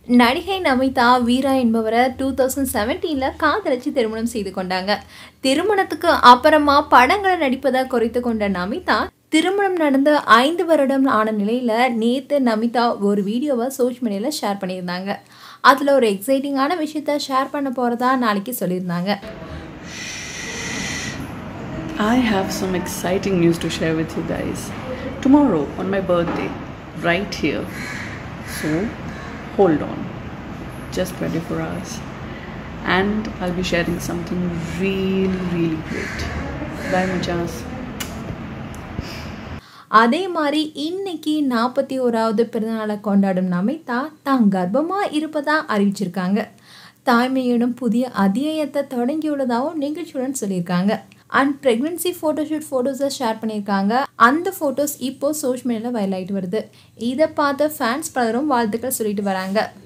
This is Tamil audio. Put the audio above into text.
நடிகை நமிதா வீரா என்பவரை டூ தௌசண்ட் செவன்டீனில் காதலிச்சு திருமணம் செய்து கொண்டாங்க திருமணத்துக்கு அப்புறமா படங்களை நடிப்பதை குறைத்து கொண்ட நமிதா திருமணம் நடந்து ஐந்து வருடம் ஆன நிலையில் நேற்று நமிதா ஒரு வீடியோவை சோஷியல் மீடியாவில் ஷேர் பண்ணியிருந்தாங்க அதில் ஒரு எக்ஸைட்டிங்கான விஷயத்த ஷேர் பண்ண போகிறதா நாளைக்கு சொல்லியிருந்தாங்க I have some exciting news to share with you guys. Tomorrow, on my birthday, right here. So, hold on. Just 24 hours. And I'll be sharing something really, really great. Bye, muchas. அதே மாதிரி இன்னைக்கு நாற்பத்தி ஓராவது பிறந்தநாளை கொண்டாடும் நமிதா தான் கர்ப்பமாக இருப்பதா அறிவிச்சிருக்காங்க தாய்மையிடம் புதிய அத்தியாயத்தை தொடங்கியுள்ளதாகவும் நிகழ்ச்சியுடன் சொல்லியிருக்காங்க அண்ட் ப்ரெக்னென்சி ஃபோட்டோஷூட் ஃபோட்டோஸை ஷேர் பண்ணியிருக்காங்க அந்த ஃபோட்டோஸ் இப்போ சோஷியல் மீடியாவில் வைரல் ஆகிட்டு வருது இதை பார்த்து ஃபேன்ஸ் பலரும் வாழ்த்துக்கள் சொல்லிட்டு வராங்க